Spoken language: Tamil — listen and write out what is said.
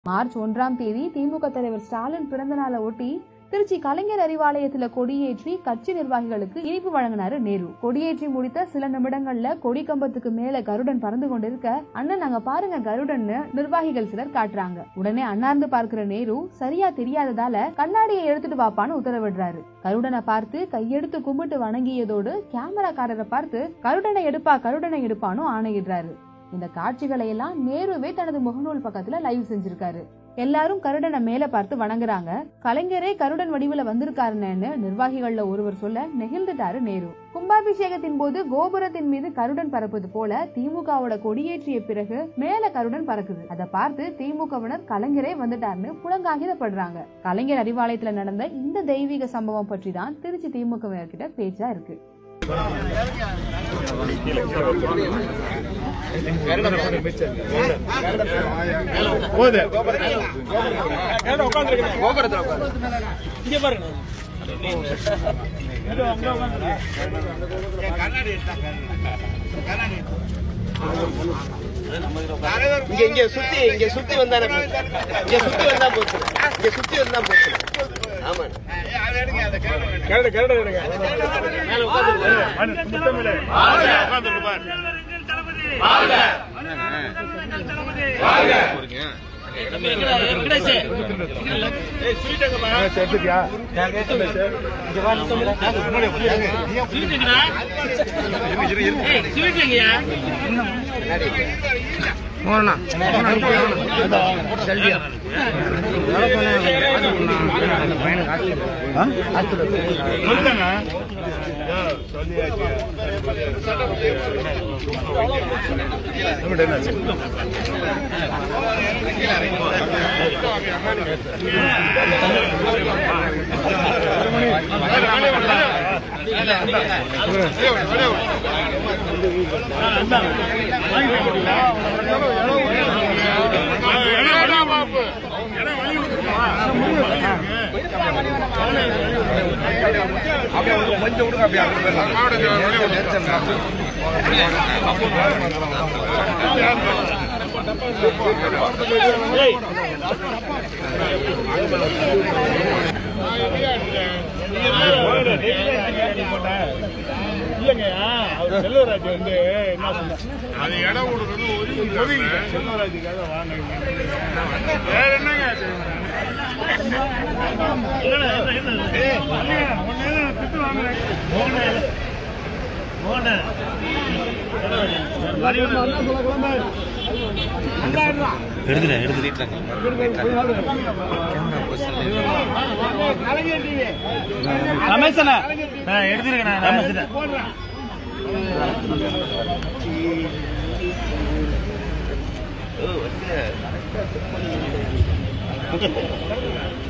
மார்ச் ஒன்றாம் தேதி திமுக தலைவர் ஸ்டாலின் பிறந்த நாளை ஒட்டி திருச்சி கலைஞர் அறிவாலயத்துல கொடியேற்றி கட்சி நிர்வாகிகளுக்கு இனிப்பு வழங்கினாரு நேரு கொடியேற்றி முடித்த சில நிமிடங்கள்ல கொடி கம்பத்துக்கு மேல கருடன் பறந்து கொண்டிருக்க அண்ணன் நாங்க பாருங்க கருடன்னு நிர்வாகிகள் சிலர் காட்டுறாங்க உடனே அண்ணாந்து பார்க்கிற நேரு சரியா தெரியாததால கண்ணாடியை எடுத்துட்டு வாப்பான்னு உத்தரவிடுறாரு கருடனை பார்த்து கையெடுத்து கும்பிட்டு வணங்கியதோடு கேமராக்காரரை பார்த்து கருடனை எடுப்பா கருடனை எடுப்பான்னு ஆணையிடுறாரு இந்த காட்சிகளை எல்லாம் நேருவே தனது முகநூல் பக்கத்துல லைவ் செஞ்சிருக்காரு எல்லாரும் கருடனை மேல பார்த்து வணங்குறாங்க கலைஞரே கருடன் வடிவுல வந்திருக்காருன்னு நிர்வாகிகள்ல ஒருவர் சொல்ல நெகிழ்ந்துட்டாரு நேரு கும்பாபிஷேகத்தின் போது கோபுரத்தின் மீது கருடன் பறப்பது போல திமுகவோட கொடியேற்றிய பிறகு மேல கருடன் பறக்குது அதை பார்த்து திமுகவினர் கலைஞரே வந்துட்டாருன்னு புலங்காகிதப்படுறாங்க கலைஞர் அறிவாலயத்துல நடந்த இந்த தெய்வீக சம்பவம் பற்றி தான் திருச்சி திமுகவினர் கிட்ட பேச்சா இருக்கு இங்க இங்க சுத்தி இங்க சுத்தி வந்தானே போச்சு. இங்க சுத்தி வந்தா போச்சு இங்க சுத்தி வந்தா போச்சு ஆமா இல்லைங்கய்யா அவர் செல்வராஜ் வந்து என்ன சொன்னார் அது இடம் கொடுக்கறது ஒதுங்கி செல்வராஜுக்காக வாங்க வேற என்னங்க திட்டு வாங்குறேன் எடுத்துட்டேன் எடுத்து வீட்டில் ரமேசனா எடுத்துருக்கேன் ரமேசன் ஓ வந்து